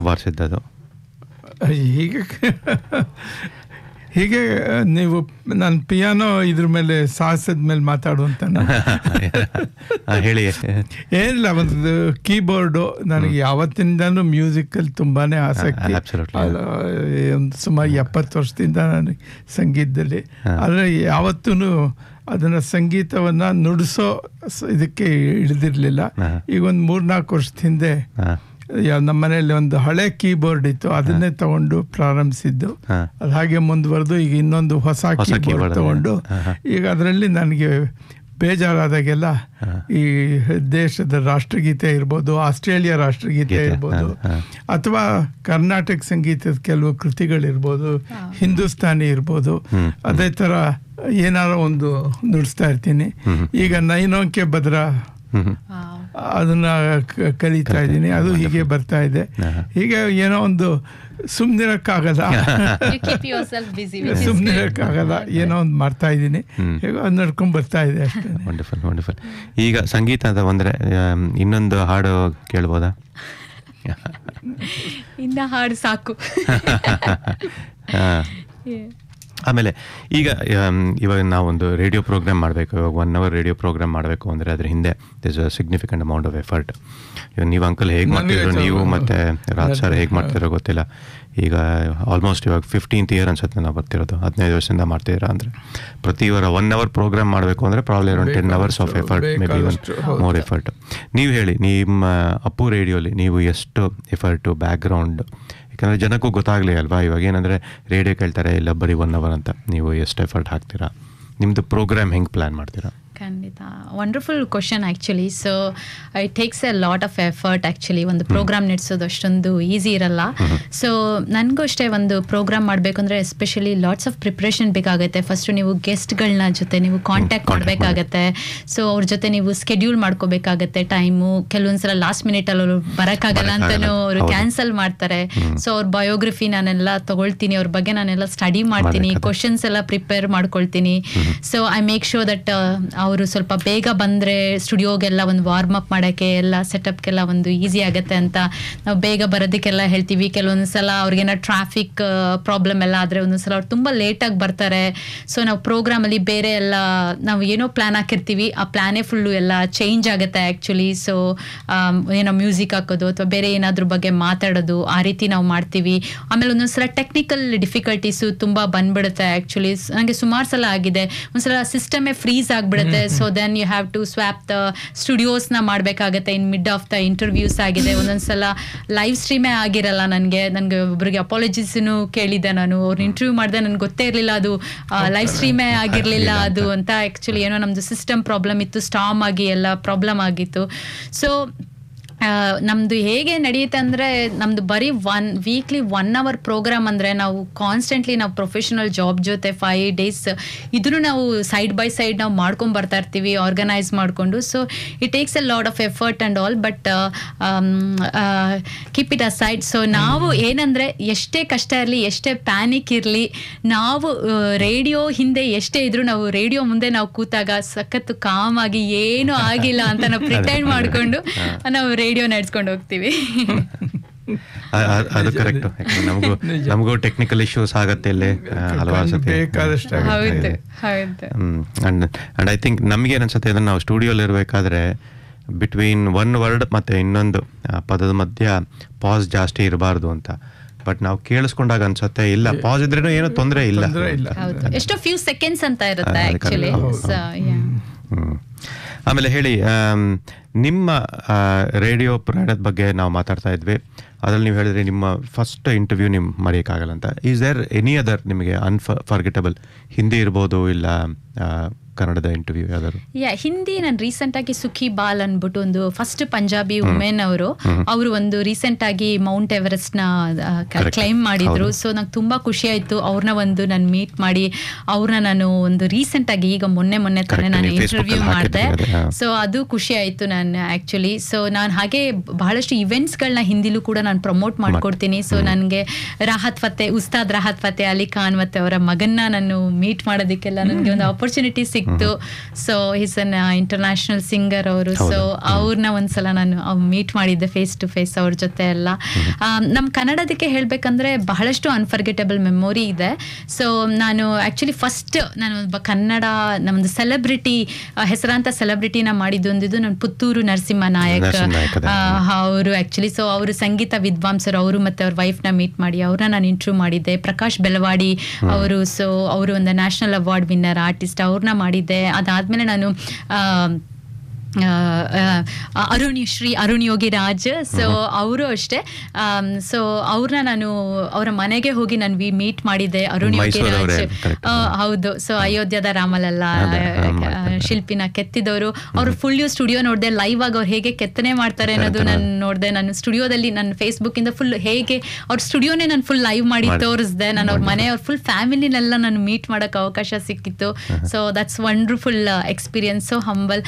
ಬಾರಿಸಿದ್ದದು ಹೀಗೆ ಹೀಗೆ ನೀವು ನಾನು ಪಿಯಾನೋ ಇದ್ರ ಮೇಲೆ ಸಾಹಸದ ಮೇಲೆ ಮಾತಾಡುವಂತ ಆ, ಹೇಳಿ ಏನಿಲ್ಲ ಒಂದು ಕೀಬೋರ್ಡು ನನಗೆ ಯಾವತ್ತಿಂದನೂ ಮ್ಯೂಸಿಕಲ್ಲಿ ತುಂಬಾನೇ ಆಸಕ್ತಿ Absolutely. ಅಲ್ಲ, ಒಂದು ಸುಮಾರು ಎಪ್ಪತ್ತು ವರ್ಷದಿಂದ ನನಗೆ ಸಂಗೀತದಲ್ಲಿ ಆದರೆ ಯಾವತ್ತೂ ಅದನ್ನ ಸಂಗೀತವನ್ನ ನುಡಿಸೋ ಸ- ಇದಕ್ಕೆ ಇಳಿದಿರಲಿಲ್ಲ ಹಾ. ಈಗ ಒಂದು ಮೂರ್ನಾಲ್ಕು ವರ್ಷದ ಹಿಂದೆ ಹಾ, ಯಾ- ನಮ್ಮ ಮನೆಯಲ್ಲಿ ಒಂದು ಹಳೆ ಕೀಬೋರ್ಡ್ ಇತ್ತು ಅದನ್ನೇ ತಗೊಂಡು ಪ್ರಾರಂಭಿಸಿದ್ದು ಹಾ. ಅದು ಹಾಗೆ ಮುಂದುವರೆದು ಈಗ ಇನ್ನೊಂದು ಹೊಸ ಹೊಸ ಕೀಬೋರ್ಡ್ keyboard ತಗೊಂಡು ಹಾ, ಹಾ. ಈಗ ಅದರಲ್ಲಿ ನನಗೆ ಬೇಜಾರಾದಾಗೆಲ್ಲ ಈ ದೇಶದ ರಾಷ್ಟ್ರಗೀತೆ ಇರ್ಬೋದು ಆಸ್ಟ್ರೇಲಿಯಾ ರಾಷ್ಟ್ರಗೀತೆ ಗೀತೆ, ಇರ್ಬೋದು ಹಾ, ಹಾ. ಅಥವಾ ಕರ್ನಾಟಕ ಸಂಗೀತದ ಕೆಲವು ಕೃತಿಗಳಿರ್ಬೋದು ಹಿಂದೂಸ್ತಾನಿ ಇರ್ಬೋದು ಅದೇ ಥರ ಏನಾರ ಒಂದು ನುಡಿಸ್ತಾ ಇರ್ತೀನಿ ಈಗ ನೈನೋಂಕೆ ಭದ್ರ ಹ್ಮ್ ಹ್ಮ್. ಅದನ್ನ ಕ- ಕಲಿತಾ ಇದ್ದೀನಿ ಅದು ಹೀಗೆ ಬರ್ತಾ ಇದೆ ಹೀಗೆ ಏನೋ ಒಂದು ಸುಮ್ಮನಿರಕ್ಕಾಗಲ್ಲ You keep yourself busy, which is ಸುಮ್ಮನಿರಕ್ಕಾಗಲ್ಲ ಏನೋ ಒಂದು ಮಾಡ್ತಾ ಇದ್ದೀನಿ ಹೇಗೋ ಅದು ನಡ್ಕೊಂಡು ಬರ್ತಾ ಇದೆ ಅಷ್ಟೇ ವಂಡರ್ಫುಲ್ ವಂಡರ್ಫುಲ್ ಈಗ ಸಂಗೀತ ಅಂತ ಬಂದರೆ ಇನ್ನೊಂದು ಹಾಡು ಕೇಳ್ಬೋದಾ ಇನ್ನ ಹಾಡು ಸಾಕು ಹಾ. ಆಮೇಲೆ ಈಗ ಆಮ್, ಇವಾಗ ನಾವೊಂದು ರೇಡಿಯೋ ಪ್ರೋಗ್ರಾಮ್ ಮಾಡಬೇಕು ಇವಾಗ ಒನ್ ಅವರ್ ರೇಡಿಯೋ ಪ್ರೋಗ್ರಾಮ್ ಮಾಡಬೇಕು ಅಂದರೆ ಅದ್ರ ಹಿಂದೆ this uh significant amount of effort ಇವಾಗ ನೀವು ಅಂಕಲ್ ಹೇಗೆ ನನಗೆ ಮಾಡ್ತಿದ್ರು ಅದು- ನೀವು ಮತ್ತು ರಾಜ್ ಸರ್ ಹೇಗೆ ಮಾಡ್ತಿರೋ ಗೊತ್ತಿಲ್ಲ ಈಗ ಆಲ್ಮೋಸ್ಟ್ ಇವಾಗ ಫಿಫ್ಟೀನ್ತ್ ಇಯರ್ ಅನ್ಸುತ್ತೆ ನಾವು ಬರ್ತಿರೋದು ಹದಿನೈದು ವರ್ಷದಿಂದ ಮಾಡ್ತಿದ್ದೀರಾ ಅಂದರೆ ಪ್ರತಿ ವಾರ ಒನ್ ಅವರ್ ಪ್ರೋಗ್ರಾಮ್ ಮಾಡಬೇಕು ಅಂದರೆ probably around ten hours of effort may be one ಬೇಕಾದಷ್ಟು, ಹೌದು. ಮೋರ್ ಎಫರ್ಟ್ ನೀವು ಹೇಳಿ ನಿಮ್ಮ ಅಪ್ಪು ರೇಡಿಯೋಲಿ ನೀವು ಎಷ್ಟು ಎಫರ್ಟು ಬ್ಯಾಕ್ಗ್ರೌಂಡ್ ಯಾಕಂದರೆ ಜನಕ್ಕೂ ಗೊತ್ತಾಗಲಿ ಅಲ್ವಾ ಇವಾಗ ಏನಂದರೆ ರೇಡಿಯೋ ಕೇಳ್ತಾರೆ ಇಲ್ಲ ಬರೀ ಒನ್ ಅವರ್ ಅಂತ ನೀವು ಎಷ್ಟು ಎಫರ್ಟ್ ಹಾಕ್ತೀರಾ ನಿಮ್ಮದು ಪ್ರೋಗ್ರಾಮ್ ಹೆಂಗೆ ಪ್ಲ್ಯಾನ್ ಮಾಡ್ತೀರಾ ಖಂಡಿತ wonderful question actually so it takes a lot of effort actually ಒಂದು ಪ್ರೋಗ್ರಾಮ್ ನಡೆಸೋದು ಅಷ್ಟೊಂದು ಈಸಿ ಇರಲ್ಲ ಸೊ ನನಗೂ ಅಷ್ಟೇ ಒಂದು ಪ್ರೋಗ್ರಾಮ್ ಮಾಡಬೇಕು ಅಂದರೆ ಎಸ್ಪೆಷಲಿ ಲಾಟ್ಸ್ ಆಫ್ ಪ್ರಿಪ್ರೇಷನ್ ಬೇಕಾಗುತ್ತೆ ಫಸ್ಟು ನೀವು ಗೆಸ್ಟ್ಗಳನ್ನ ಜೊತೆ ನೀವು ಕಾಂಟ್ಯಾಕ್ಟ್ contact ಮಾಡಬೇಕಾಗತ್ತೆ ಸೊ ಅವ್ರ ಜೊತೆ ನೀವು ಸ್ಕೆಡ್ಯೂಲ್ ಮಾಡ್ಕೋಬೇಕಾಗತ್ತೆ ಟೈಮು ಕೆಲವೊಂದ್ಸಲ ಲಾಸ್ಟ್ ಮಿನಿಟಲ್ಲಿ ಅವರು ಬರೋಕ್ಕಾಗಲ್ಲ ಅಂತಲೂ ಅವರು ಹೌದು. ಕ್ಯಾನ್ಸಲ್ ಮಾಡ್ತಾರೆ ಸೊ ಅವ್ರ ಬಯೋಗ್ರಫಿ ನಾನೆಲ್ಲ ತಗೊಳ್ತೀನಿ ಅವ್ರ ಬಗ್ಗೆ ನಾನೆಲ್ಲ ಸ್ಟಡಿ ಮಾಡ್ತೀನಿ ಮಾಡ್ಬೇಕಾದ್ರೆ. ಕ್ವಶನ್ಸ್ ಎಲ್ಲ ಪ್ರಿಪೇರ್ ಮಾಡ್ಕೊಳ್ತೀನಿ so I make sure that ಅವರು ಸ್ವಲ್ಪ ಬೇಗ ಬಂದರೆ ಸ್ಟುಡಿಯೋಗೆಲ್ಲ ಒಂದು ವಾರ್ಮ್ ಅಪ್ ಮಾಡೋಕ್ಕೆ ಎಲ್ಲ ಸೆಟಪ್ಗೆಲ್ಲ ಒಂದು ಈಸಿ ಆಗುತ್ತೆ ಅಂತ ನಾವು ಬೇಗ ಬರೋದಕ್ಕೆಲ್ಲ ಹೇಳ್ತೀವಿ ಕೆಲವೊಂದು ಸಲ ಅವ್ರಿಗೇನೋ ಟ್ರಾಫಿಕ್ ಪ್ರಾಬ್ಲಮ್ ಎಲ್ಲ ಆದರೆ ಒಂದೊಂದು ಸಲ ಅವ್ರು ತುಂಬ ಲೇಟಾಗಿ ಬರ್ತಾರೆ ಸೊ ನಾವು ಪ್ರೋಗ್ರಾಮಲ್ಲಿ ಬೇರೆ ಎಲ್ಲ ನಾವು ಏನೋ ಪ್ಲ್ಯಾನ್ ಹಾಕಿರ್ತೀವಿ ಆ ಪ್ಲ್ಯಾನೇ ಫುಲ್ಲು ಎಲ್ಲ ಚೇಂಜ್ ಆಗುತ್ತೆ ಆ್ಯಕ್ಚುಲಿ ಸೊ ಏನೋ ಮ್ಯೂಸಿಕ್ ಹಾಕೋದು ಅಥವಾ ಬೇರೆ ಏನಾದ್ರ ಬಗ್ಗೆ ಮಾತಾಡೋದು ಆ ರೀತಿ ನಾವು ಮಾಡ್ತೀವಿ ಆಮೇಲೆ ಒಂದೊಂದ್ಸಲ ಟೆಕ್ನಿಕಲ್ ಡಿಫಿಕಲ್ಟೀಸು ತುಂಬ ಬಂದ್ಬಿಡುತ್ತೆ ಆ್ಯಕ್ಚುಲಿ ನನಗೆ ಸುಮಾರು ಸಲ ಆಗಿದೆ ಒಂದ್ಸಲ ಸಿಸ್ಟಮೇ ಫ್ರೀಸ್ ಆಗಿಬಿಡುತ್ತೆ so then you have to swap the ಸ್ಟುಡಿಯೋಸ್ನ ಮಾಡಬೇಕಾಗತ್ತೆ in mid of the interviews ಆಗಿದೆ ಒಂದೊಂದ್ಸಲ ಲೈವ್ ಸ್ಟ್ರೀಮೇ ಆಗಿರಲ್ಲ ನನಗೆ ನನಗೆ ಒಬ್ಬರಿಗೆ ಅಪಾಲಜೀಸನ್ನು ಕೇಳಿದ್ದೆ ನಾನು ಅವ್ರನ್ನ ಇಂಟರ್ವ್ಯೂ ಮಾಡಿದೆ ನನಗೆ ಗೊತ್ತೇ ಇರಲಿಲ್ಲ ಅದು ಲೈವ್ ಸ್ಟ್ರೀಮೇ ಆಗಿರಲಿಲ್ಲ ಅದು ಅಂತ ಆ್ಯಕ್ಚುಲಿ ಏನೋ ನಮ್ಮದು ಸಿಸ್ಟಮ್ ಪ್ರಾಬ್ಲಮ್ ಇತ್ತು ಸ್ಟಾಮ್ ಆಗಿ ಎಲ್ಲ ಪ್ರಾಬ್ಲಮ್ ಆಗಿತ್ತು ಸೊ ನಮ್ಮದು ಹೇಗೆ ನಡೆಯುತ್ತೆ ಅಂದರೆ ನಮ್ಮದು ಬರೀ one weekly one hour program ಅಂದರೆ ನಾವು ಕಾನ್ಸ್ಟೆಂಟ್ಲಿ ನಾವು ಪ್ರೊಫೆಷನಲ್ ಜಾಬ್ ಜೊತೆ ಫೈವ್ ಡೇಸ್ ಇದನ್ನು ನಾವು ಸೈಡ್ ಬೈ ಸೈಡ್ ನಾವು ಮಾಡ್ಕೊಂಡು ಬರ್ತಾ ಇರ್ತೀವಿ ಆರ್ಗನೈಸ್ ಮಾಡಿಕೊಂಡು so it takes a lot of effort and all but keep it aside so ನಾವು ಏನಂದರೆ ಎಷ್ಟೇ ಕಷ್ಟ ಇರಲಿ ಎಷ್ಟೇ ಪ್ಯಾನಿಕ್ ಇರಲಿ ನಾವು ರೇಡಿಯೋ ಹಿಂದೆ ಎಷ್ಟೇ ಇದ್ರೂ ನಾವು ರೇಡಿಯೋ ಮುಂದೆ ನಾವು ಕೂತಾಗ ಸಖತ್ತು ಕಾಮ್ ಆಗಿ ಏನೂ ಆಗಿಲ್ಲ ಅಂತ ನಾವು ಪ್ರಿಟೈಂಡ್ ಮಾಡಿಕೊಂಡು ನಾವು ರೇಡಿಯೋ ನಡೆಸ್ಕೊಂಡು ಹೋಗ್ತೀವಿ ಅ- ಅ- ಅದು ಕರೆಕ್ಟ್ ನಮಗೂ ನಮಗೂ ಟೆಕ್ನಿಕಲ್ ಇಶ್ಯೂಸ್ ಆಗತ್ತೆ ಇಲ್ಲಿ ಆ, ಹಲವಾರು ಸತಿ ಬೇಕಾದಷ್ಟು ಹೌದು ಹೌದು ಅಂಡ್ ಅಂಡ್ ಐ ಥಿಂಕ್ ನಮಗೆ ಅನ್ಸುತ್ತೆ ಇದನ್ನು ನಾವು ಸ್ಟುಡಿಯೋಲಿ ಇರಬೇಕಾದ್ರೆ ಬಿಟ್ವೀನ್ ಒನ್ ವರ್ಡ್ ಮತ್ತು ಇನ್ನೊಂದು ಆ, ಪದದ ಮಧ್ಯ ಪಾಸ್ ಜಾಸ್ತಿ ಇರಬಾರ್ದು ಅಂತ ಬಟ್ ನಾವು ಕೇಳಿಸ್ಕೊಂಡಾಗ ಅನ್ಸುತ್ತೆ ಇಲ್ಲ ಪಾಸ್ ಇದ್ರೇನು ಏನೋ ತೊಂದರೆ ಇಲ್ಲ ತೊಂದ್ರೆ ಇಲ್ಲ. ಹೌದು ಎಷ್ಟೋ ಫ್ಯೂ ಸೆಕೆಂಡ್ಸ್ ಅಂತ ಇರುತ್ತೆ ಅದು ಆಕ್ಚುಲಿ ಹ್ಮ್. ಆಮೇಲೆ ಹೇಳಿ ಆಮ್, ನಿಮ್ಮ ರೇಡಿಯೋ ಪ್ರಯಾಣದ ಬಗ್ಗೆ ನಾವು ಮಾತಾಡ್ತಾ ಇದ್ವಿ ಅದ್ರಲ್ಲಿ ನೀವು ಹೇಳಿದ್ರಿ ನಿಮ್ಮ ಫಸ್ಟ್ ಇಂಟರ್ವ್ಯೂ ನಿಮ್ ಮರೆಯೋಕ್ಕಾಗಲ್ಲ ಅಂತ ಈಸ್ ದೇರ್ ಎನಿ ಅದರ್ ನಿಮಗೆ ಅನ್ಫರ್ಗೆಟಬಲ್ ಹಿಂದಿ ಇರ್ಬೋದು ಇಲ್ಲ ಆ, ಕನ್ನಡದ ಇಂಟರ್ವ್ಯೂ ಯಾವ್ದಾದ್ರು ಯಾ ಹಿಂದಿ ನಾನು ರೀಸೆಂಟ್ ಆಗಿ ಸುಖಿ ಬಾಲ್ ಅನ್ಬಿಟ್ಟು ಒಂದು ಫಸ್ಟ್ ಪಂಜಾಬಿ ವುಮೆನ್ ಅವರು ಅವರು ಒಂದು ರೀಸೆಂಟ್ ಆಗಿ ಮೌಂಟ್ ಎವರೆಸ್ಟ್ ನ Correct. ಕ್ಲೈಮ್ ಮಾಡಿದ್ರು ಹೌದು. ಸೊ ನಂಗೆ ತುಂಬಾ ಖುಷಿ ಆಯ್ತು ಅವ್ರನ್ನ ಒಂದು ನಾನು ಮೀಟ್ ಮಾಡಿ ಅವ್ರನ್ನ ನಾನು ಒಂದು ರೀಸೆಂಟ್ ಆಗಿ ಈಗ ಮೊನ್ನೆ ಮೊನ್ನೆ ತಾನೇ Correct, ನಾನು ನೀವು Facebook ಇಂಟರ್ವ್ಯೂ ಅಲ್ಲಿ ಮಾಡಿದೆ ಹಾಕಿದ್ರಿ ಅದೇ, ಹಾ. ಸೊ ಅದು ಖುಷಿ ಆಯ್ತು ನಾನು ಆಕ್ಚುಲಿ ಸೊ ನಾನು ಹಾಗೆ ಬಹಳಷ್ಟು ಇವೆಂಟ್ಸ್ಗಳನ್ನ ಹಿಂದಿಲೂ ಕೂಡ ನಾನು ಪ್ರಮೋಟ್ ಮಾಡ್ಕೊಡ್ತೀನಿ ಸೊ ನನಗೆ ರಾಹತ್ ಫತೆ ಉಸ್ತಾದ್ ರಾಹತ್ ಫತೆ ಅಲಿ ಖಾನ್ ಮತ್ತೆ ಅವರ ಮಗನ್ನ ನಾನು ಮೀಟ್ ಮಾಡೋದಕ್ಕೆಲ್ಲ ನನಗೆ ಒಂದು ಆಪರ್ಚುನಿಟಿ ಸಿಕ್ತು ಇತ್ತು so is an international singer ಅವರು ಸೊ ಅವ್ರನ್ನ ಒಂದ್ಸಲ ನಾನು ಮೀಟ್ ಮಾಡಿದ್ದೆ ಫೇಸ್ ಟು ಫೇಸ್ ಅವ್ರ ಜೊತೆ ಎಲ್ಲ ನಮ್ಮ ಕನ್ನಡದಕ್ಕೆ ಹೇಳ್ಬೇಕಂದ್ರೆ ಬಹಳಷ್ಟು ಅನ್ಫರ್ಗೆಟಬಲ್ ಮೆಮೊರಿ ಇದೆ ಸೊ ನಾನು ಆಕ್ಚುಲಿ ಫಸ್ಟ್ ನಾನು ಒಬ್ಬ ಕನ್ನಡ ನಮ್ದು ಸೆಲೆಬ್ರಿಟಿ ಹೆಸರಾಂತ ಸೆಲೆಬ್ರಿಟಿನ ಮಾಡಿದ್ದು ಒಂದಿದ್ದು ನಾನು ಪುತ್ತೂರು ನರಸಿಂಹ ನಾಯಕ್ ನರಸಿಂಹ ನಾಯಕ್ ಅದೇ. ಅವರು ಆಕ್ಚುಲಿ ಸೊ ಅವರು ಸಂಗೀತ ವಿದ್ವಾಂಸರು ಅವರು ಮತ್ತೆ ಅವ್ರ ವೈಫ್ನ ಮೀಟ್ ಮಾಡಿ ಅವ್ರನ್ನ ನಾನು ಇಂಟ್ರ್ಯೂ ಮಾಡಿದ್ದೆ ಪ್ರಕಾಶ್ ಬೆಳವಾಡಿ ಅವರು ಸೊ ಅವರು ಒಂದು ನ್ಯಾಷನಲ್ ಅವಾರ್ಡ್ ವಿನ್ನರ್ ಆರ್ಟಿಸ್ಟ್ ಅವ್ರನ್ನ ಮಾಡಿದ್ದೆ ಅದಾದ್ಮೇಲೆ ನಾನು ಆ, ಆ, ಆ, ಅರುಣ್ ಶ್ರೀ ಅರುಣ್ ಯೋಗಿರಾಜ್ ಸೊ ಅವರು ಅಷ್ಟೇ ಸೊ ಅವ್ರನ್ನ ನಾನು ಅವರ ಮನೆಗೆ ಹೋಗಿ ನಾನು ಮೀಟ್ ಮಾಡಿದ್ದೆ ಅರುಣ್ ಮೈಸೂರವ್ರೇ, ಯೋಗಿರಾಜ್ correct. ಆ, ಹೌದು ಸೊ ಅಯೋಧ್ಯದ ರಾಮಲಲ್ಲ ಅದೇ, ಆ, ಆ, ಮಾಡ್ತಾರೆ. ಶಿಲ್ಪಿನ ಕೆತ್ತಿದವರು ಅವ್ರು ಫುಲ್ ಸ್ಟುಡಿಯೋ ನೋಡಿದೆ ಲೈವ್ ಆಗಿ ಅವ್ರು ಹೇಗೆ ಕೆತ್ತನೆ ಮಾಡ್ತಾರೆ ಅನ್ನೋದು ನಾನು ನೋಡಿದೆ ನಾನು ಸ್ಟುಡಿಯೋದಲ್ಲಿ ನನ್ನ ಫೇಸ್ಬುಕ್ ಇಂದ ಫುಲ್ ಹೇಗೆ ಅವ್ರ ಸ್ಟುಡಿಯೋನೇ ನಾನು ಫುಲ್ ಲೈವ್ ಮಾಡಿ ಮಾಡಿ. ತೋರಿಸ್ದೆ ನಾನು ಅವ್ರ ಮನೆ ಅವ್ರ ಫುಲ್ ಫ್ಯಾಮಿಲಿನೆಲ್ಲ ನಾನು ಮೀಟ್ ಮಾಡಕ್ ಅವಕಾಶ ಸಿಕ್ಕಿತ್ತು so that's wonderful experience so humble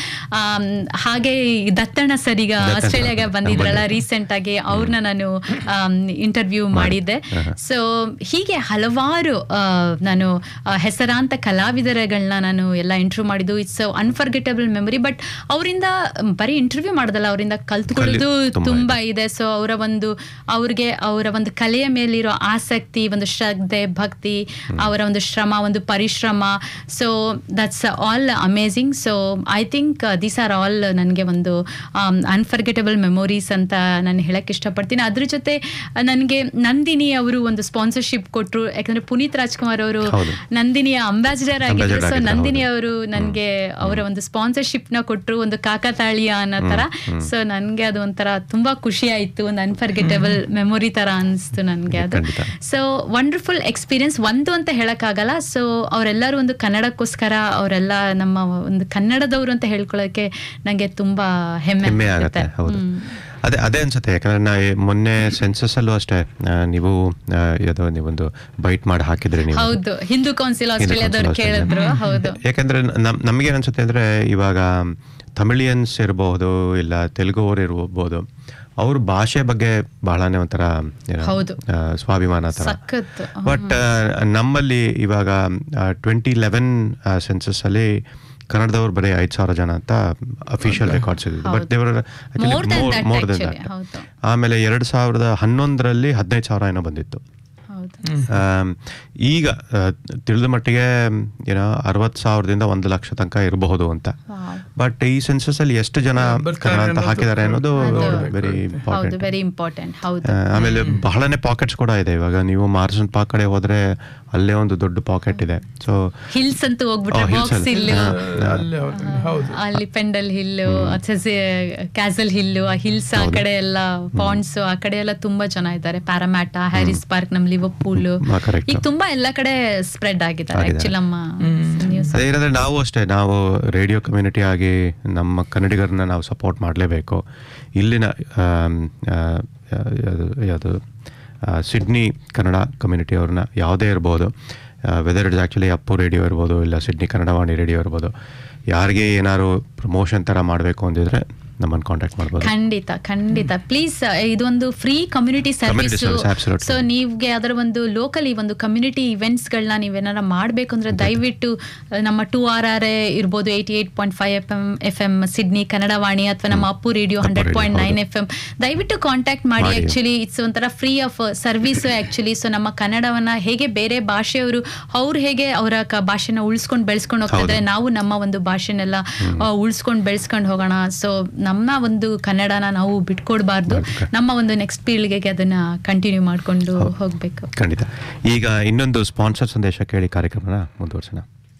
ಹಾಗೆ ಈ ದತ್ತಣ್ಣ ಸರ್ ಈಗ ದತ್ತಣ್ಣ. ಆಸ್ಟ್ರೇಲಿಯಾಗೆ ಬಂದಿದ್ರಲ್ಲ ಬಂದಿದ್ರು. ರೀಸೆಂಟ್ ಆಗಿ ಅವ್ರನ್ನ ನಾನು ಇಂಟರ್ವ್ಯೂ ಮಾಡಿದ್ದೆ ಸೊ ಹೀಗೆ ಹಲವಾರು ಆ, ನಾನು ಆ, ಹೆಸರಾಂತ ಕಲಾವಿದರುಗಳನ್ನ ನಾನು ಎಲ್ಲ ಇಂಟರ್ವ್ಯೂ ಮಾಡಿದ್ದು ಇಟ್ಸ್ ಅನ್ಫರ್ಗೆಟಬಲ್ ಮೆಮೊರಿ ಬಟ್ ಅವರಿಂದ ಬರೀ ಇಂಟರ್ವ್ಯೂ ಮಾಡೋದಲ್ಲ ಅವರಿಂದ ಕಲ್ತ್ಕೊಳ್ಳೋದು ಕಲಿ- ತುಂಬಾ ತುಂಬಾ ಇದೆ ಸೊ ಅವರ ಒಂದು ಅವ್ರಿಗೆ ಅವರ ಒಂದು ಕಲೆಯ ಮೇಲಿರೋ ಆಸಕ್ತಿ ಒಂದು ಶ್ರದ್ಧೆ ಭಕ್ತಿ ಅವರ ಒಂದು ಶ್ರಮ ಒಂದು ಪರಿಶ್ರಮ so that's all amazing so I think these are all ನನಗೆ ಒಂದು ಅನ್ಫರ್ಗೆಟಬಲ್ ಮೆಮೊರೀಸ್ ಅಂತ ನಾನು ಹೇಳಕ್ ಇಷ್ಟಪಡ್ತೀನಿ ಅದ್ರ ಜೊತೆ ನನಗೆ ನಂದಿನಿ ಅವರು ಒಂದು ಸ್ಪಾನ್ಸರ್ಶಿಪ್ ಕೊಟ್ಟರು ಯಾಕಂದ್ರೆ ಪುನೀತ್ ರಾಜ್ಕುಮಾರ್ ಅವರು ಹೌದು. ನಂದಿನಿಯ ಅಂಬಾಸಿಡರ್ ಆಗಿದ್ರು Ambassador ಸೊ ಆಗಿದ್ರು, ನಂದಿನಿ ಹೌದು. ಅವರು ನನಗೆ ಅವರ ಒಂದು ಸ್ಪಾನ್ಸರ್ಶಿಪ್ ನ ಕೊಟ್ಟರು ಒಂದು ಕಾಕತಾಳೀಯ ಅನ್ನೋ ತರ ಸೊ ನನ್ಗೆ ಅದು ಒಂಥರ ತುಂಬಾ ಖುಷಿ ಆಯ್ತು ಒಂದು ಅನ್ಫರ್ಗೆಟಬಲ್ ಮೆಮೊರಿ ತರ ಅನಿಸ್ತು ನನ್ಗೆ ಅದು ಖಂಡಿತ. ಸೊ ವಂಡರ್ಫುಲ್ ಎಕ್ಸ್ಪೀರಿಯನ್ಸ್ ಒಂದು ಅಂತ ಹೇಳಕ್ಕಾಗಲ್ಲ ಸೊ ಅವರೆಲ್ಲರೂ ಒಂದು ಕನ್ನಡಕ್ಕೋಸ್ಕರ ಅವರೆಲ್ಲ ನಮ್ಮ ಒಂದು ಕನ್ನಡದವರು ಅಂತ ಹೇಳ್ಕೊಳ್ಳೋಕೆ ನಂಗೆ ತುಂಬಾ ಹೆಮ್ಮೆ ಹೆಮ್ಮೆ ಆಗುತ್ತೆ ಆಗುತ್ತೆ ಹೌದು ಹ್ಮ್. ಅದೇ ಅದೇ ಅನ್ಸುತ್ತೆ ಯಾಕಂದ್ರೆ ನಾ ಈ ಮೊನ್ನೆ ಸೆನ್ಸಸ್ ಅಲ್ಲೂ ಅಷ್ಟೇ ಆ, ನೀವು ಆ, ಯಾವುದೋ ನೀವೊಂದು ಬೈಟ್ ಮಾಡಿ ಹಾಕಿದ್ರಿ ನೀವು ಹೌದು ಹಿಂದೂ ಕೌನ್ಸಿಲ್ ಆಸ್ಟ್ರೇಲಿಯಾದವ್ರು ಹಿಂದೂ ಕೌನ್ಸಿಲ್ ಕೇಳಿದ್ರು ಹೌದು ಯಾಕಂದ್ರೆ ನಮ್ ನಮಗೆ ಅನ್ಸುತ್ತೆ ಅಂದ್ರೆ ಇವಾಗ ತಮಿಳಿಯನ್ಸ್ ಇರಬಹುದು ಇಲ್ಲ ತೆಲುಗುವರು ಇರ್ಬೋದು ಅವ್ರ ಭಾಷೆ ಬಗ್ಗೆ ಬಹಳನೇ ಒಂಥರ ಏನೋ, ಹೌದು. ಆ, ಸ್ವಾಭಿಮಾನ ತರ ಸಖತ್ ಬಟ್ ನಮ್ಮಲ್ಲಿ ಇವಾಗ ಟ್ವೆಂಟಿ ಲೆವೆನ್ ಸೆನ್ಸಸ್ ಅಲ್ಲಿ ಕನ್ನಡದವ್ರು ಬರೀ ಐದು ಸಾವಿರ ಜನ ಅಂತ ಅಫಿಷಿಯಲ್ ರೆಕಾರ್ಡ್ಸ್ ಇದೆ ಬಟ್ ದೇವರ More than that more than actually, ಹೌದು. ಆಮೇಲೆ ಎರಡು ಸಾವಿರದ ಹನ್ನೊಂದರಲ್ಲಿ ಹದಿನೈದು ಸಾವಿರ ಏನೋ ಬಂದಿತ್ತು ಹೌದು ಆಮ್, ಈಗ ಆ, ತಿಳಿದ ಮಟ್ಟಿಗೆ ಏನೋ ಅರವತ್ತು ಸಾವಿರದಿಂದ ಒಂದು ಲಕ್ಷ ತನಕ ಇರಬಹುದು ಅಂತ Wow. ಬಟ್ ಈ ಸೆನ್ಸಸ್ ಅಲ್ಲಿ ಎಷ್ಟು ಜನ ಬರ್ತಾರೆ ಕನ್ನಡ ಅಂತ ಅನ್ನೋದು ಹಾಕಿದ್ದಾರೆ ಅನ್ನೋದು ನೋಡ್ಬೇಕು ವೆರಿ ಅಂತ. ಹೌದು ಇಂಪಾರ್ಟೆಂಟ್ ವೆರಿ ಇಂಪಾರ್ಟೆಂಟ್ ಹೌದು ಆಮೇಲೆ ಬಹಳನೇ ಪಾಕೆಟ್ಸ್ ಕೂಡ ಇದೆ ಇವಾಗ ನೀವು ಮಾರ್ಸನ್ ಪಾಕ್ ಕಡೆ ಹೋದ್ರೆ ಅಲ್ಲೇ ಒಂದು ದೊಡ್ಡ ಪಾಕೆಟ್ ಇದೆ ಸೊ ಹಿಲ್ಸ್ ಅಂತೂ ಹೋಗ್ಬಿಟ್ರೆ Oh, hills ಬಾಕ್ಸ್ ಅಲ್ಲಿ. ಹಿಲ್ಲು ಹಾ. ಅಲ್ಲೇ ಅವ್ರು- ಹೌದು ಅಲ್ಲಿ ಪೆಂಡಲ್ ಹಿಲ್ಲು ಕ್ಯಾಸಲ್ ಹಿಲ್ಲು ಆ ಹಿಲ್ಸ್ ಆ ಕಡೆ ಎಲ್ಲ ಪಾಂಡ್ಸ್ ಆ ಕಡೆ ಎಲ್ಲ ತುಂಬಾ ಜನ ಇದ್ದಾರೆ ಪ್ಯಾರಾಮ್ಯಾಟ ಹ್ಯಾರಿಸ್ ಪಾರ್ಕ್ ನಮ್ ಲಿವರ್ಪೂಲ್ ಹಾ, correct. ಈಗ ತುಂಬಾ ಎಲ್ಲ ಕಡೆ ಸ್ಪ್ರೆಡ್ ಆಗಿದ್ದಾರೆ ಆಗಿದ್ದಾರೆ. ಆಕ್ಚುಲಿ ನಮ್ಮ ನ್ಯೂಸ್ ಅದೇ ಏನಂದ್ರೆ ನಾವು ಅಷ್ಟೇ ನಾವು ರೇಡಿಯೋ ಕಮ್ಯುನಿಟಿ ಆಗಿ ನಮ್ಮ ಕನ್ನಡಿಗರನ್ನ ನಾವು ಸಪೋರ್ಟ್ ಮಾಡಲೇಬೇಕು ಇಲ್ಲಿನ ಆಮ್, ಆ, ಯಾವುದು ಯಾವುದು ಆ, ಸಿಡ್ನಿ ಕನ್ನಡ ಕಮ್ಯುನಿಟಿ ಅವ್ರನ್ನ ಯಾವುದೇ ಇರ್ಬೋದು whether it's actually Appu radio ಇರ್ಬೋದು ಇಲ್ಲ ಸಿಡ್ನಿ ಕನ್ನಡವಾಣಿ ರೇಡಿಯೋ ಇರ್ಬೋದು ಯಾರಿಗೆ ಏನಾದ್ರು ಪ್ರಮೋಷನ್ ಥರ ಮಾಡಬೇಕು ಅಂದಿದ್ರೆ ನಮ್ಮನ್ನು ಕಾಂಟ್ಯಾಕ್ಟ್ ಮಾಡ್ಬೋದು ಖಂಡಿತ ಖಂಡಿತ ಪ್ಲೀಸ್ ಇದೊಂದು free community Community service service, absolutely. So ನೀವ್ಗೆ ಅದರ ಒಂದು ಲೋಕಲ್ ಈ ಒಂದು ಕಮ್ಯುನಿಟಿ ಇವೆಂಟ್ಸ್ಗಳನ್ನ ನೀವೇನಾರ ಮಾಡಬೇಕು ಅಂದ್ರೆ ದಯವಿಟ್ಟು ಆ, ನಮ್ಮ ಟೂ ಆರ್ ಆರ್ ಎ ಇರ್ಬೋದು eighty eight point five F M F M Sydney Kannadavani ಅಥವಾ ನಮ್ಮ Appu radio Appu hundred radio, point nine ಹೌದು. ಎಫ್ ಎಂ ದಯವಿಟ್ಟು ಕಾಂಟ್ಯಾಕ್ಟ್ ಮಾಡಿ ಮಾಡಿ. ಆಕ್ಚುಲಿ ಇಟ್ಸ್ ಒಂಥರ free of service actually so ನಮ್ಮ ಕನ್ನಡವನ್ನ ಹೇಗೆ ಬೇರೆ ಭಾಷೆಯವರು ಅವ್ರು ಹೇಗೆ ಅವರ ಕ- ಭಾಷೆನ ಉಳಿಸ್ಕೊಂಡು ಬೆಳೆಸ್ಕೊಂಡು ಹೋಗ್ತಾ ಇದ್ದಾರೆ ನಾವು ನಮ್ಮ ಒಂದು ಭಾಷೆನೆಲ್ಲ ಉಳಿಸ್ಕೊಂಡು ಬೆಳೆಸ್ಕೊಂಡು ಹೋಗೋಣ ಸೊ ನಮ್ಮ ಒಂದು ಕನ್ನಡನ ನಾವು ಬಿಟ್ಕೊಡ್ಬಾರ್ದು ನಮ್ಮ ಒಂದು ನೆಕ್ಸ್ಟ್ ಪೀಳಿಗೆಗೆ ಅದನ್ನ ಕಂಟಿನ್ಯೂ ಮಾಡ್ಕೊಂಡು ಹೋಗ್ಬೇಕು ಖಂಡಿತ ಈಗ ಇನ್ನೊಂದು ಸ್ಪಾನ್ಸರ್ ಸಂದೇಶ ಕೇಳಿ ಕಾರ್ಯಕ್ರಮನ ಮುಂದುವರ್ಸೋಣ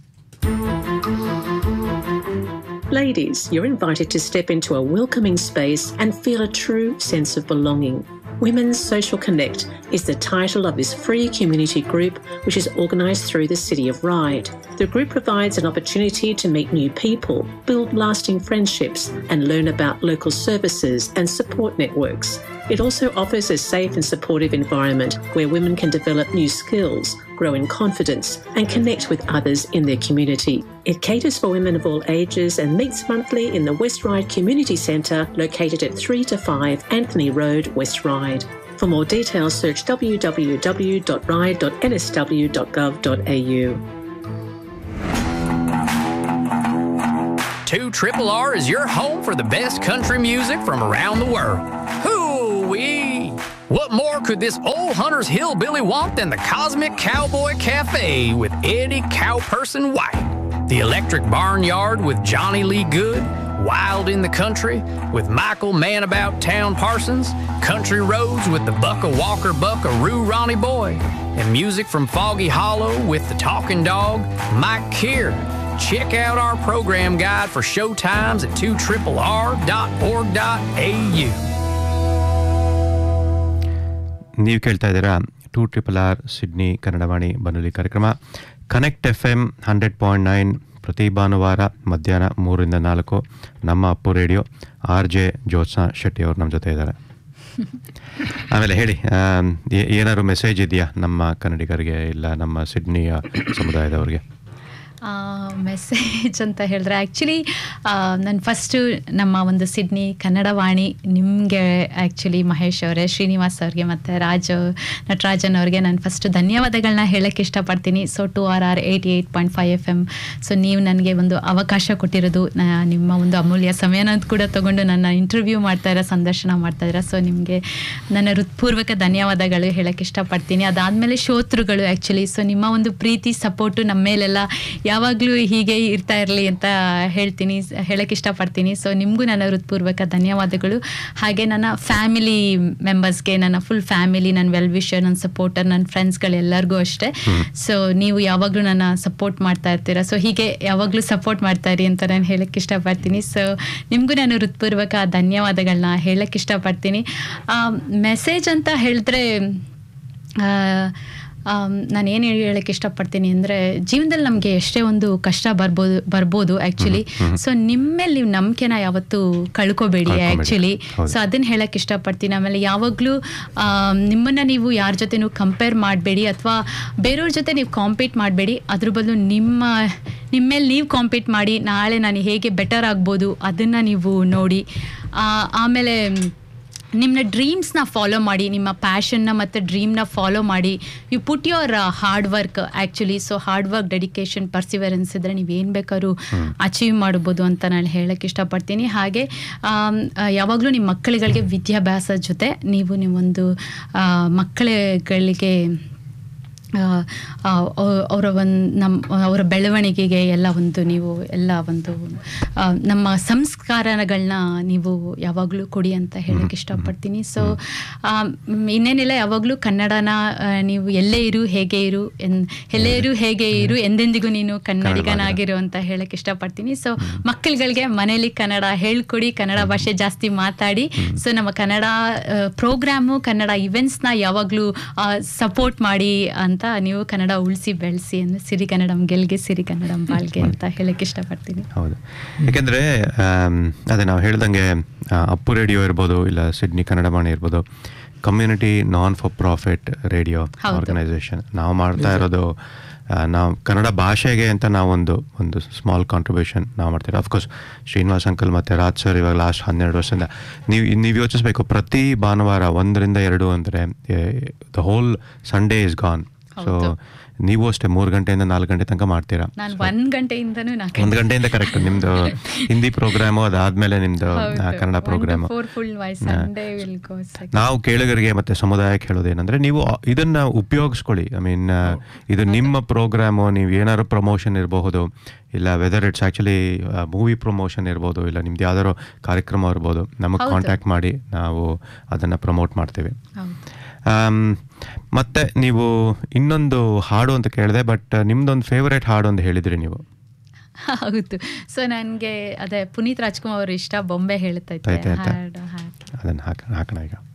Ladies, you're invited to step into a welcoming space and feel a true sense of belonging. Women's Social Connect is the title of this free community group, which is organised through the City of Ryde. The group provides an opportunity to meet new people, build lasting friendships, and learn about local services and support networks. It also offers a safe and supportive environment where women can develop new skills, grow in confidence, and connect with others in their community. It caters for women of all ages and meets monthly in the West Ryde Community Centre located at 3 to 5 Anthony Road, West Ryde. For more details, search www.ride.nsw.gov.au. 2 Triple R is your home for the best country music from around the world. Hoo-wee! What more could this old hunter's hillbilly want than the Cosmic Cowboy Cafe with Eddie Cowperson White? The Electric Barnyard with Johnny Lee Good? Wild in the Country with Michael Man About Town Parsons? Country Roads with the Bucka Walker Buckaroo Ronnie Boy? And music from Foggy Hollow with the Talking Dog, Mike Keir? Check out our program guide for show times at 2rrr.org.au. ನೀವು ಕೇಳ್ತಾ ಇದ್ದೀರಾ two triple R Sydney Kannadavani ಬನ್ನುಲಿ ಕಾರ್ಯಕ್ರಮ connect F M hundred point nine ಪ್ರತಿ ಭಾನುವಾರ ಮಧ್ಯಾಹ್ನ ಮೂರರಿಂದ ನಾಲ್ಕು ನಮ್ಮ Appu radio R J Jyotsna Shetty ಅವರು ನಮ್ಮ ಜೊತೆ ಇದ್ದಾರೆ ಆಮೇಲೆ ಹೇಳಿ ಆಮ್, ಏ- ಏನಾದ್ರು ಮೆಸೇಜ್ ಇದೆಯಾ ನಮ್ಮ ಕನ್ನಡಿಗರಿಗೆ ಇಲ್ಲ ನಮ್ಮ ಸಿಡ್ನಿಯ ಸಮುದಾಯದವ್ರಿಗೆ ಮೆಸೇಜ್ ಅಂತ ಹೇಳಿದ್ರೆ ಆ್ಯಕ್ಚುಲಿ ನಾನು ಫಸ್ಟು ನಮ್ಮ ಒಂದು ಸಿಡ್ನಿ ಕನ್ನಡ ವಾಣಿ ನಿಮಗೆ ಆ್ಯಕ್ಚುಲಿ ಮಹೇಶ್ ಅವರೇ ಶ್ರೀನಿವಾಸ್ ಅವ್ರಿಗೆ ಮತ್ತು ರಾಜ್ ನಟರಾಜನ್ ಅವ್ರಿಗೆ ನಾನು ಫಸ್ಟ್ ಧನ್ಯವಾದಗಳನ್ನ ಹೇಳೋಕ್ಕೆ ಇಷ್ಟಪಡ್ತೀನಿ so two R R eighty eight point five F M so ನೀವು ನನಗೆ ಒಂದು ಅವಕಾಶ ಕೊಟ್ಟಿರೋದು ನಾ- ನಿಮ್ಮ ಒಂದು ಅಮೂಲ್ಯ ಸಮಯನ ಕೂಡ ತಗೊಂಡು ನನ್ನ ಇಂಟರ್ವ್ಯೂ ಮಾಡ್ತಾ ಇರೋ ಸಂದರ್ಶನ ಮಾಡ್ತಾ ಇದ್ದೀರಾ ಸೊ ನಿಮಗೆ ನನ್ನ ಹೃತ್ಪೂರ್ವಕ ಧನ್ಯವಾದಗಳು ಹೇಳಕ್ಕೆ ಇಷ್ಟಪಡ್ತೀನಿ ಅದಾದಮೇಲೆ ಶ್ರೋತೃಗಳು ಆ್ಯಕ್ಚುಲಿ ಸೊ ನಿಮ್ಮ ಒಂದು ಪ್ರೀತಿ ಸಪೋರ್ಟು ನಮ್ಮ ಮೇಲೆಲ್ಲ ಯಾವಾಗಲೂ ಹೀಗೆ ಇರ್ತಾ ಇರಲಿ ಅಂತ ಹೇಳ್ತೀನಿ ಹೇಳಕ್ಕೆ ಇಷ್ಟಪಡ್ತೀನಿ ಸೊ ನಿಮಗೂ ನನ್ನ ಹೃತ್ಪೂರ್ವಕ ಧನ್ಯವಾದಗಳು ಹಾಗೆ ನನ್ನ ಫ್ಯಾಮಿಲಿ ಮೆಂಬರ್ಸ್ಗೆ ನನ್ನ ಫುಲ್ ಫ್ಯಾಮಿಲಿ ನನ್ನ ವೆಲ್ ವಿಷರ್ ನನ್ನ ಸಪೋರ್ಟರ್ ನನ್ನ ಫ್ರೆಂಡ್ಸ್ಗಳೆಲ್ಲರಿಗೂ ಅಷ್ಟೇ ಸೊ ನೀವು ಯಾವಾಗಲೂ ನನ್ನ ಸಪೋರ್ಟ್ ಮಾಡ್ತಾ ಇರ್ತೀರಾ ಸೊ ಹೀಗೆ ಯಾವಾಗಲೂ ಸಪೋರ್ಟ್ ಮಾಡ್ತಾ ಇರಿ ಅಂತ ನಾನು ಹೇಳಕ್ಕೆ ಇಷ್ಟಪಡ್ತೀನಿ ಸೊ ನಿಮಗೂ ನಾನು ಹೃತ್ಪೂರ್ವಕ ಧನ್ಯವಾದಗಳನ್ನ ಹೇಳಕ್ಕೆ ಇಷ್ಟಪಡ್ತೀನಿ ಮೆಸೇಜ್ ಅಂತ ಹೇಳಿದ್ರೆ ನಾನು ಏನು ಹೇಳಕ್ಕೆ ಇಷ್ಟಪಡ್ತೀನಿ ಅಂದರೆ ಜೀವನದಲ್ಲಿ ನಮಗೆ ಎಷ್ಟೇ ಒಂದು ಕಷ್ಟ ಬರ್ಬೋದು ಬರ್ಬೋದು ಆ್ಯಕ್ಚುಲಿ ಸೊ ನಿಮ್ಮೇಲೆ ನೀವು ನಂಬಿಕೆನ ಯಾವತ್ತೂ ಕಳ್ಕೊಬೇಡಿ ಕಳ್ಕೊಬೇಡಿ. ಆ್ಯಕ್ಚುಲಿ ಹೌದು. ಸೊ ಅದನ್ನು ಹೇಳಕ್ಕೆ ಇಷ್ಟಪಡ್ತೀನಿ ಆಮೇಲೆ ಯಾವಾಗಲೂ ನಿಮ್ಮನ್ನು ನೀವು ಯಾರ ಜೊತೆನೂ ಕಂಪೇರ್ ಮಾಡಬೇಡಿ ಅಥವಾ ಬೇರೆಯವ್ರ ಜೊತೆ ನೀವು ಕಾಂಪೀಟ್ ಮಾಡಬೇಡಿ ಅದ್ರ ಬದಲು ನಿಮ್ಮ ನಿಮ್ಮ ಮೇಲೆ ನೀವು ಕಾಂಪೀಟ್ ಮಾಡಿ ನಾಳೆ ನಾನು ಹೇಗೆ ಬೆಟರ್ ಆಗ್ಬೋದು ಅದನ್ನು ನೀವು ನೋಡಿ ಆ, ಆಮೇಲೆ ನಿಮ್ಮ ಡ್ರೀಮ್ಸ್ನ ಫಾಲೋ ಮಾಡಿ ನಿಮ್ಮ ಪ್ಯಾಷನ್ನ ಮತ್ತು ಡ್ರೀಮ್ನ ಫಾಲೋ ಮಾಡಿ you put your hard work actually so hard work dedication perseverance ಇದ್ದರೆ ನೀವು ಏನು ಬೇಕಾದ್ರೂ ಅಚೀವ್ ಮಾಡ್ಬೋದು ಅಂತ ನಾನು ಹೇಳಕ್ಕೆ ಇಷ್ಟಪಡ್ತೀನಿ ಹಾಗೆ ಆಮ್, ಆ, ಯಾವಾಗಲೂ ನಿಮ್ಮ ಮಕ್ಕಳುಗಳಿಗೆ ವಿದ್ಯಾಭ್ಯಾಸದ ಜೊತೆ ನೀವು ನೀವೊಂದು ಆ, ಮಕ್ಕಳುಗಳಿಗೆ ಆ, ಆ, ಅವ- ಅವರ ಒಂದು ನಮ್ಮ ಅವರ ಬೆಳವಣಿಗೆಗೆ ಎಲ್ಲ ಒಂದು ನೀವು ಎಲ್ಲ ಒಂದು ಆ, ನಮ್ಮ ಸಂಸ್ಕಾರಗಳನ್ನ ನೀವು ಯಾವಾಗಲೂ ಕೊಡಿ ಅಂತ ಹೇಳಕ್ಕೆ ಇಷ್ಟಪಡ್ತೀನಿ ಸೊ ಇನ್ನೇನಿಲ್ಲ ಯಾವಾಗಲೂ ಕನ್ನಡನ ಆ, ನೀವು ಎಲ್ಲೇ ಇರು ಹೇಗೆ ಇರು ಎನ್ ಎಲ್ಲೇ ಇರು ಹೇಗೆ ಇರು ಎಂದೆಂದಿಗೂ ನೀನು ಕನ್ನಡಿಗನಾಗಿರು ಅಂತ ಹೇಳಕ್ಕೆ ಇಷ್ಟಪಡ್ತೀನಿ ಸೊ ಮಕ್ಕಳುಗಳಿಗೆ ಮನೇಲಿ ಕನ್ನಡ ಹೇಳ್ಕೊಡಿ ಕನ್ನಡ ಭಾಷೆ ಜಾಸ್ತಿ ಮಾತಾಡಿ ಸೊ ನಮ್ಮ ಕನ್ನಡ ಪ್ರೋಗ್ರಾಮು ಕನ್ನಡ ಇವೆಂಟ್ಸ್ನ ಯಾವಾಗಲೂ ಸಪೋರ್ಟ್ ಮಾಡಿ ಅಂತ ನೀವು ಕನ್ನಡ ಉಳಿಸಿ ಬೆಳೆಸಿ ಅಂದ್ರೆ ಸಿರಿ ಕನ್ನಡಂ ಗೆಲ್ಗೆ ಸಿರಿ ಕನ್ನಡಂ ಬಾಳ್ಗೆ ಅಂತ ಹೇಳಕ್ಕೆ ಇಷ್ಟಪಡ್ತೀನಿ ಹೌದು ಯಾಕೆಂದರೆ ಅದೇ ನಾವು ಹೇಳ್ದಂಗೆ ಆ, ಅಪ್ಪು ರೇಡಿಯೋ ಇರ್ಬೋದು ಇಲ್ಲ ಸಿಡ್ನಿ ಕನ್ನಡವಾಣಿ ಇರ್ಬೋದು community non for profit radio ಹೌದು. ಆರ್ಗನೈಸೇಷನ್ ನಾವು ಮಾಡ್ತಾ ಇರೋದು ಆ, ನಾವು ಕನ್ನಡ ಭಾಷೆಗೆ ಅಂತ ನಾವೊಂದು ಒಂದು ಸ್ಮಾಲ್ ಕಾಂಟ್ರಿಬ್ಯೂಷನ್ ನಾವು ಮಾಡ್ತೀವಿ ಅಫ್ಕೋರ್ಸ್ ಶ್ರೀನಿವಾಸ್ ಅಂಕಲ್ ಮತ್ತು ರಾಜ್ ಸರ್ ಇವಾಗ ಲಾಸ್ಟ್ ಹನ್ನೆರಡು ವರ್ಷದಿಂದ ನೀವು ನೀವು ಯೋಚಿಸ್ಬೇಕು ಪ್ರತಿ ಭಾನುವಾರ ಒಂದರಿಂದ ಎರಡು ಅಂದರೆ the whole Sunday is gone so ಹೌದು. ನೀವು ಅಷ್ಟೇ ಮೂರು ಗಂಟೆಯಿಂದ ನಾಲ್ಕು ಗಂಟೆ ತನಕ ಮಾಡ್ತೀರಾ ನಾನು ಒಂದ್ ಗಂಟೆಯಿಂದನೂ ನಾಲ್ಕು ಒಂದು ಗಂಟೆಯಿಂದ ಕರೆಕ್ಟ್ ನಿಮ್ದು ಹಿಂದಿ ಪ್ರೋಗ್ರಾಮು ಅದಾದ್ಮೇಲೆ ನಿಮ್ದು ಆ, Kannada programme for full voice Sunday will go ನಾವು ಕೇಳುಗರಿಗೆ ಮತ್ತೆ ಸಮುದಾಯಕ್ಕೆ ಹೇಳೋದೇನಂದ್ರೆ ನೀವು ಆ- ಇದನ್ನ ಉಪಯೋಗಿಸ್ಕೊಳ್ಳಿ ಐ ಮೀನ್ ಇದು ನಿಮ್ಮ ಪ್ರೋಗ್ರಾಮು ನೀವು ಏನಾದ್ರು ಪ್ರಮೋಷನ್ ಇರಬಹುದು ಇಲ್ಲ whether it's actually movie promotion ಇರ್ಬೋದು ಇಲ್ಲ ನಿಮ್ದು ಯಾವ್ದಾದ್ರು ಕಾರ್ಯಕ್ರಮ ಇರ್ಬೋದು ನಮಗೆ ಹೌದು. ಕಾಂಟ್ಯಾಕ್ಟ್ ಮಾಡಿ ನಾವು ಅದನ್ನು ಪ್ರಮೋಟ್ ಮಾಡ್ತೀವಿ ಹೌದು ಆಮ್, ಮತ್ತೆ ನೀವು ಇನ್ನೊಂದು ಹಾಡು ಅಂತ ಕೇಳಿದೆ ಬಟ್ ನಿಮ್ದೊಂದು ಫೇವರೇಟ್ ಹಾಡು ಅಂತ ಹೇಳಿದ್ರಿ ನೀವು ಹೌದು ಸೊ ನನಗೆ ಅದೇ ಪುನೀತ್ ರಾಜ್ಕುಮಾರ್ ಅವ್ರ ಇಷ್ಟ ಬೊಂಬೆ ಹೇಳ್ತಾ ಇದ್ದೆ ಆಯ್ತು, ಆಯ್ತು. ಹಾಡು ಹಾಕಿ ಅದನ್ನು ಹಾಕ ಹಾಕೋಣ ಈಗ